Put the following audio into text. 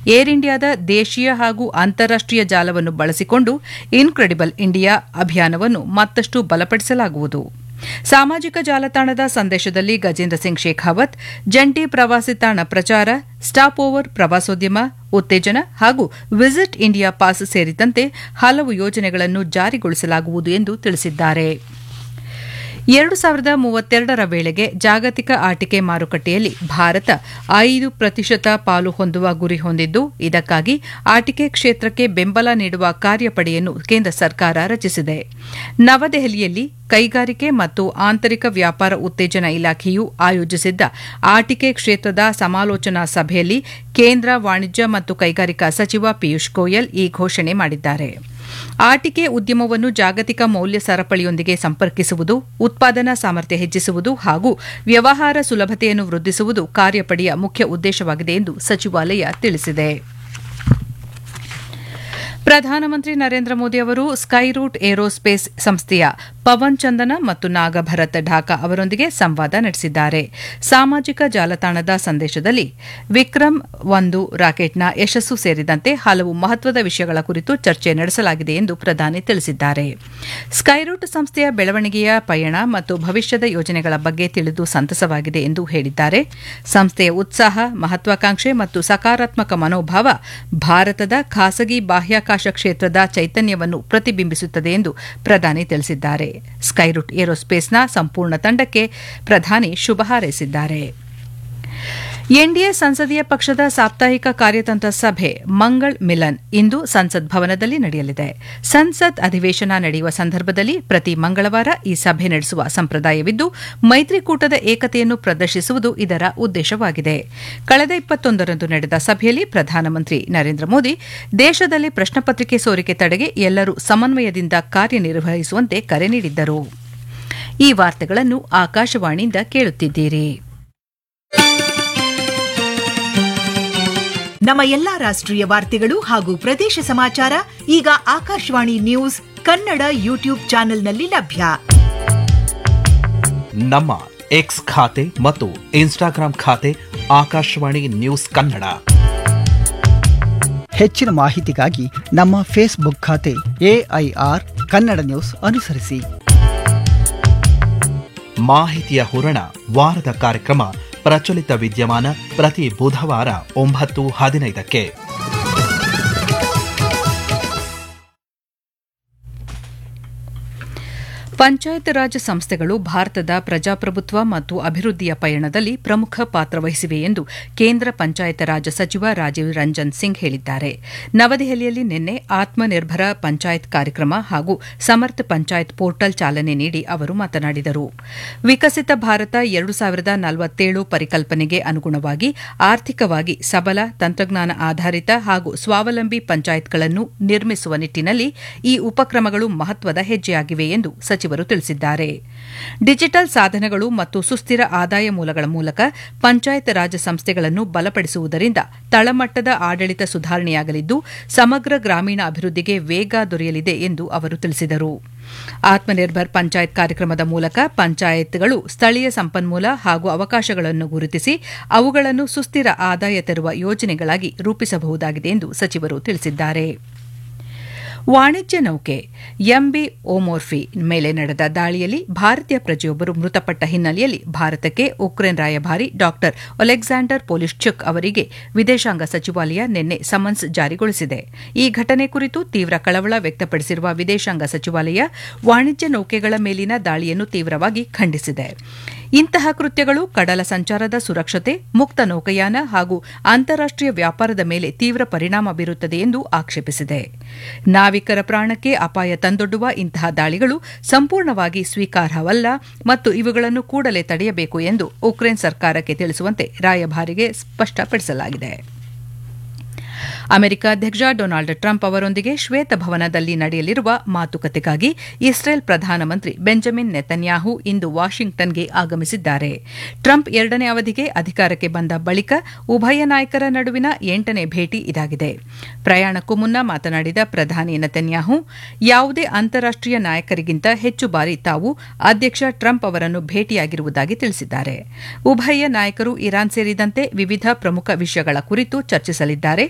air ಇಂಡಿಯಾದ ದೇಶೀಯ ಹಾಗೂ ಅಂತಾರಾಷ್ಟೀಯ ಜಾಲವನ್ನು ಬಳಸಿಕೊಂಡು ಇನ್ಕ್ರೆಡಿಬಲ್ ಇಂಡಿಯಾ ಅಭಿಯಾನವನ್ನು ಮತ್ತಷ್ಟು ಬಲಪಡಿಸಲಾಗುವುದು ಸಾಮಾಜಿಕ ಜಾಲತಾಣದ ಸಂದೇಶದಲ್ಲಿ ಗಜೇಂದ್ರ ಸಿಂಗ್ ಶೇಖಾವತ್ ಜಂಟಿ ಪ್ರವಾಸಿ ತಾಣ ಪ್ರಚಾರ ಸ್ಟಾಪ್ ಓವರ್ ಪ್ರವಾಸೋದ್ಯಮ ಉತ್ತೇಜನ ಹಾಗೂ ವಿಸಿಟ್ ಇಂಡಿಯಾ ಪಾಸ್ ಸೇರಿದಂತೆ ಹಲವು ಯೋಜನೆಗಳನ್ನು ಜಾರಿಗೊಳಿಸಲಾಗುವುದು ಎಂದು ತಿಳಿಸಿದ್ದಾರೆ ಎರಡು ಸಾವಿರದ ಮೂವತ್ತೆರಡರ ವೇಳೆಗೆ ಜಾಗತಿಕ ಆಟಿಕೆ ಮಾರುಕಟ್ಟೆಯಲ್ಲಿ ಭಾರತ ಐದು ಪ್ರತಿಶತ ಪಾಲು ಹೊಂದುವ ಗುರಿ ಹೊಂದಿದ್ದು ಇದಕ್ಕಾಗಿ ಆಟಿಕೆ ಕ್ಷೇತ್ರಕ್ಕೆ ಬೆಂಬಲ ನೀಡುವ ಕಾರ್ಯಪಡೆಯನ್ನು ಕೇಂದ್ರ ಸರ್ಕಾರ ರಚಿಸಿದೆ ನವದೆಹಲಿಯಲ್ಲಿ ಕೈಗಾರಿಕೆ ಮತ್ತು ಆಂತರಿಕ ವ್ಯಾಪಾರ ಉತ್ತೇಜನ ಇಲಾಖೆಯು ಆಯೋಜಿಸಿದ್ದ ಆಟಿಕೆ ಕ್ಷೇತ್ರದ ಸಮಾಲೋಚನಾ ಸಭೆಯಲ್ಲಿ ಕೇಂದ್ರ ವಾಣಿಜ್ಯ ಮತ್ತು ಕೈಗಾರಿಕಾ ಸಚಿವ ಪಿಯೂಷ್ ಗೋಯಲ್ ಈ ಘೋಷಣೆ ಮಾಡಿದ್ದಾರೆ ಆಟಿಕೆ ಉದ್ಯಮವನ್ನು ಜಾಗತಿಕ ಮೌಲ್ಯ ಸರಪಳಿಯೊಂದಿಗೆ ಸಂಪರ್ಕಿಸುವುದು ಉತ್ಪಾದನಾ ಸಾಮರ್ಥ್ಯ ಹೆಚ್ಚಿಸುವುದು ಹಾಗೂ ವ್ಯವಹಾರ ಸುಲಭತೆಯನ್ನು ವೃದ್ಧಿಸುವುದು ಕಾರ್ಯಪಡೆಯ ಮುಖ್ಯ ಉದ್ದೇಶವಾಗಿದೆ ಎಂದು ಸಚಿವಾಲಯ ತಿಳಿಸಿದೆ ಪ್ರಧಾನಮಂತ್ರಿ ನರೇಂದ್ರ ಮೋದಿ ಅವರು ಸ್ಕೈರೂಟ್ ಏರೋಸ್ಪೇಸ್ ಸಂಸ್ಥೆಯ ಪವನ್ ಚಂದನ ಮತ್ತು ನಾಗಭರತ್ ಢಾಕಾ ಅವರೊಂದಿಗೆ ಸಂವಾದ ನಡೆಸಿದ್ದಾರೆ ಸಾಮಾಜಿಕ ಜಾಲತಾಣದ ಸಂದೇಶದಲ್ಲಿ ವಿಕ್ರಮ್ ಒಂದು ರಾಕೆಟ್ನ ಯಶಸ್ಸು ಸೇರಿದಂತೆ ಹಲವು ಮಹತ್ವದ ವಿಷಯಗಳ ಕುರಿತು ಚರ್ಚೆ ನಡೆಸಲಾಗಿದೆ ಎಂದು ಪ್ರಧಾನಿ ತಿಳಿಸಿದ್ದಾರೆ ಸ್ಕೈರೂಟ್ ಸಂಸ್ಥೆಯ ಬೆಳವಣಿಗೆಯ ಪಯಣ ಮತ್ತು ಭವಿಷ್ಯದ ಯೋಜನೆಗಳ ಬಗ್ಗೆ ತಿಳಿದು ಸಂತಸವಾಗಿದೆ ಎಂದು ಹೇಳಿದ್ದಾರೆ ಸಂಸ್ಥೆಯ ಉತ್ಸಾಹ ಮಹತ್ವಾಕಾಂಕ್ಷೆ ಮತ್ತು ಸಕಾರಾತ್ಮಕ ಮನೋಭಾವ ಭಾರತದ ಖಾಸಗಿ ಬಾಹ್ಯಾಕಾಶ ಕ್ಷೇತ್ರದ ಚೈತನ್ಯವನ್ನು ಪ್ರತಿಬಿಂಬಿಸುತ್ತದೆ ಎಂದು ಪ್ರಧಾನಿ ತಿಳಿಸಿದ್ದಾರೆ ಸ್ಕೈರೂಟ್ ಏರೋಸ್ಪೇಸ್ನ ಸಂಪೂರ್ಣ ತಂಡಕ್ಕೆ ಪ್ರಧಾನಿ ಶುಭ ಹಾರೈಸಿದ್ದಾರೆ ಎನ್ಡಿಎ ಸಂಸದೀಯ ಪಕ್ಷದ ಸಾಪ್ತಾಹಿಕ ಕಾರ್ಯತಂತ್ರ ಸಭೆ ಮಂಗಳ್ ಮಿಲನ್ ಇಂದು ಸಂಸತ್ ಭವನದಲ್ಲಿ ನಡೆಯಲಿದೆ ಸಂಸತ್ ಅಧಿವೇಶನ ನಡೆಯುವ ಸಂದರ್ಭದಲ್ಲಿ ಪ್ರತಿ ಮಂಗಳವಾರ ಈ ಸಭೆ ನಡೆಸುವ ಸಂಪ್ರದಾಯವಿದ್ದು ಮೈತ್ರಿಕೂಟದ ಏಕತೆಯನ್ನು ಪ್ರದರ್ಶಿಸುವುದು ಇದರ ಉದ್ದೇಶವಾಗಿದೆ ಕಳೆದ ಇಪ್ಪತ್ತೊಂದರಂದು ನಡೆದ ಸಭೆಯಲ್ಲಿ ಪ್ರಧಾನಮಂತ್ರಿ ನರೇಂದ್ರ ಮೋದಿ ದೇಶದಲ್ಲಿ ಪ್ರಶ್ನಪತ್ರಿಕೆ ಸೋರಿಕೆ ತಡೆಗೆ ಎಲ್ಲರೂ ಸಮನ್ವಯದಿಂದ ಕಾರ್ಯನಿರ್ವಹಿಸುವಂತೆ ಕರೆ ನೀಡಿದ್ದರು ಈ ವಾರ್ತೆಗಳನ್ನು ಆಕಾಶವಾಣಿಯಿಂದ ಕೇಳುತ್ತಿದ್ದೀರಿ ನಮ್ಮ ಎಲ್ಲಾ ರಾಷ್ಟ್ರೀಯ ವಾರ್ತೆಗಳು ಹಾಗೂ ಪ್ರದೇಶ ಸಮಾಚಾರ ಈಗ ಆಕಾಶವಾಣಿ ನ್ಯೂಸ್ ಕನ್ನಡ ಯೂಟ್ಯೂಬ್ ಚಾನೆಲ್ನಲ್ಲಿ ಲಭ್ಯ ನಮ್ಮ ಎಕ್ಸ್ ಖಾತೆ ಮತ್ತು ಇನ್ಸ್ಟಾಗ್ರಾಂ ಖಾತೆ ಆಕಾಶವಾಣಿ ನ್ಯೂಸ್ ಕನ್ನಡ ಹೆಚ್ಚಿನ ಮಾಹಿತಿಗಾಗಿ ನಮ್ಮ ಫೇಸ್ಬುಕ್ ಖಾತೆ ಎಐಆರ್ ಕನ್ನಡ ನ್ಯೂಸ್ ಅನುಸರಿಸಿ ಮಾಹಿತಿಯ ಹೂರಣ ವಾರದ ಕಾರ್ಯಕ್ರಮ ಪ್ರಚಲಿತ ವಿದ್ಯಮಾನ ಪ್ರತಿ ಬುಧವಾರ ಒಂಬತ್ತು ಹದಿನೈದಕ್ಕೆ ಪಂಚಾಯತ್ ರಾಜ್ ಸಂಸ್ಥೆಗಳು ಭಾರತದ ಪ್ರಜಾಪ್ರಭುತ್ವ ಮತ್ತು ಅಭಿವೃದ್ಧಿಯ ಪಯಣದಲ್ಲಿ ಪ್ರಮುಖ ಪಾತ್ರ ವಹಿಸಿವೆ ಎಂದು ಕೇಂದ್ರ ಪಂಚಾಯತ್ ರಾಜ್ ಸಚಿವ ರಾಜೀವ್ ರಂಜನ್ ಸಿಂಗ್ ಹೇಳಿದ್ದಾರೆ ನವದೆಹಲಿಯಲ್ಲಿ ನಿನ್ನೆ ಆತ್ಮನಿರ್ಭರ ಪಂಚಾಯತ್ ಕಾರ್ಯಕ್ರಮ ಹಾಗೂ ಸಮರ್ಥ ಪಂಚಾಯತ್ ಪೋರ್ಟಲ್ ಚಾಲನೆ ನೀಡಿ ಅವರು ಮಾತನಾಡಿದರು ವಿಕಸಿತ ಭಾರತ ಎರಡು ಸಾವಿರದ ನಲವತ್ತೇಳು ಪರಿಕಲ್ಪನೆಗೆ ಅನುಗುಣವಾಗಿ ಆರ್ಥಿಕವಾಗಿ ಸಬಲ ತಂತ್ರಜ್ಞಾನ ಆಧಾರಿತ ಹಾಗೂ ಸ್ವಾವಲಂಬಿ ಪಂಚಾಯತ್ಗಳನ್ನು ನಿರ್ಮಿಸುವ ನಿಟ್ಟಿನಲ್ಲಿ ಈ ಉಪಕ್ರಮಗಳು ಮಹತ್ವದ ಹೆಜ್ಜೆಯಾಗಿವೆ ಎಂದು ಸಚಿವರು ತಿಳಿಸಿದ್ದಾರೆ ಡಿಜಿಟಲ್ ಸಾಧನಗಳು ಮತ್ತು ಸುಸ್ಥಿರ ಆದಾಯ ಮೂಲಗಳ ಮೂಲಕ ಪಂಚಾಯತ್ ರಾಜ್ ಸಂಸ್ಥೆಗಳನ್ನು ಬಲಪಡಿಸುವುದರಿಂದ ತಳಮಟ್ಟದ ಆಡಳಿತ ಸುಧಾರಣೆಯಾಗಲಿದ್ದು ಸಮಗ್ರ ಗ್ರಾಮೀಣ ಅಭಿವೃದ್ಧಿಗೆ ವೇಗ ದೊರೆಯಲಿದೆ ಎಂದು ಅವರು ತಿಳಿಸಿದರು ಆತ್ಮನಿರ್ಭರ್ ಪಂಚಾಯತ್ ಕಾರ್ಯಕ್ರಮದ ಮೂಲಕ ಪಂಚಾಯತ್ಗಳು ಸ್ಥಳೀಯ ಸಂಪನ್ಮೂಲ ಹಾಗೂ ಅವಕಾಶಗಳನ್ನು ಗುರುತಿಸಿ ಅವುಗಳನ್ನು ಸುಸ್ಥಿರ ಆದಾಯ ತರುವ ಯೋಜನೆಗಳಾಗಿ ರೂಪಿಸಬಹುದಾಗಿದೆ ಎಂದು ಸಚಿವರು ತಿಳಿಸಿದ್ದಾರೆ ವಾಣಿಜ್ಯ ನೌಕೆ ಎಂಬಿ ಓಮೋರ್ಫಿ ಮೇಲೆ ನಡೆದ ದಾಳಿಯಲ್ಲಿ ಭಾರತೀಯ ಪ್ರಜೆಯೊಬ್ಬರು ಮೃತಪಟ್ಟ ಹಿನ್ನೆಲೆಯಲ್ಲಿ ಭಾರತಕ್ಕೆ ಉಕ್ರೇನ್ ರಾಯಭಾರಿ ಡಾ ಒಲೆಕ್ಸಾಂಡರ್ ಪೊಲಿಶ್ಚುಕ್ ಅವರಿಗೆ ವಿದೇಶಾಂಗ ಸಚಿವಾಲಯ ನಿನ್ನೆ ಸಮನ್ಸ್ ಜಾರಿಗೊಳಿಸಿದೆ ಈ ಘಟನೆ ಕುರಿತು ತೀವ್ರ ಕಳವಳ ವ್ಯಕ್ತಪಡಿಸಿರುವ ವಿದೇಶಾಂಗ ಸಚಿವಾಲಯ ವಾಣಿಜ್ಯ ನೌಕೆಗಳ ಮೇಲಿನ ದಾಳಿಯನ್ನು ತೀವ್ರವಾಗಿ ಖಂಡಿಸಿದೆ ಇಂತಹ ಕೃತ್ಯಗಳು ಕಡಲ ಸಂಚಾರದ ಸುರಕ್ಷತೆ ಮುಕ್ತ ನೌಕಾಯಾನ ಹಾಗೂ ಅಂತಾರಾಷ್ಟೀಯ ವ್ಯಾಪಾರದ ಮೇಲೆ ತೀವ್ರ ಪರಿಣಾಮ ಬೀರುತ್ತದೆ ಎಂದು ಆಕ್ಷೇಪಿಸಿದೆ ನಾವಿಕರ ಪ್ರಾಣಕ್ಕೆ ಅಪಾಯ ತಂದೊಡ್ಡುವ ಇಂತಹ ದಾಳಿಗಳು ಸಂಪೂರ್ಣವಾಗಿ ಸ್ವೀಕಾರಾರ್ಹವಲ್ಲ ಮತ್ತು ಇವುಗಳನ್ನು ಕೂಡಲೇ ತಡೆಯಬೇಕು ಎಂದು ಉಕ್ರೇನ್ ಸರ್ಕಾರಕ್ಕೆ ತಿಳಿಸುವಂತೆ ರಾಯಭಾರಿಗೆ ಸ್ಪಷ್ಟಪಡಿಸಲಾಗಿದೆ ಅಮೆರಿಕ ಅಧ್ಯಕ್ಷ ಡೊನಾಲ್ಡ್ ಟ್ರಂಪ್ ಅವರೊಂದಿಗೆ ಶ್ವೇತಭವನದಲ್ಲಿ ನಡೆಯಲಿರುವ ಮಾತುಕತೆಗಾಗಿ ಇಸ್ರೇಲ್ ಪ್ರಧಾನಮಂತ್ರಿ ಬೆಂಜಮಿನ್ ನೆತನ್ಯಾಹು ಇಂದು ವಾಷಿಂಗ್ಟನ್ಗೆ ಆಗಮಿಸಿದ್ದಾರೆ ಟ್ರಂಪ್ ಎರಡನೇ ಅವಧಿಗೆ ಅಧಿಕಾರಕ್ಕೆ ಬಂದ ಬಳಿಕ ಉಭಯ ನಾಯಕರ ನಡುವಿನ ಎಂಟನೇ ಭೇಟಿ ಇದಾಗಿದೆ ಪ್ರಯಾಣಕ್ಕೂ ಮುನ್ನ ಮಾತನಾಡಿದ ಪ್ರಧಾನಿ ನೆತನ್ಯಾಹು ಯಾವುದೇ ಅಂತಾರಾಷ್ಟೀಯ ನಾಯಕರಿಗಿಂತ ಹೆಚ್ಚು ಬಾರಿ ತಾವು ಅಧ್ಯಕ್ಷ ಟ್ರಂಪ್ ಅವರನ್ನು ಭೇಟಿಯಾಗಿರುವುದಾಗಿ ತಿಳಿಸಿದ್ದಾರೆ ಉಭಯ ನಾಯಕರು ಇರಾನ್ ಸೇರಿದಂತೆ ವಿವಿಧ ಪ್ರಮುಖ ವಿಷಯಗಳ ಕುರಿತು ಚರ್ಚಿಸಲಿದ್ದಾರೆ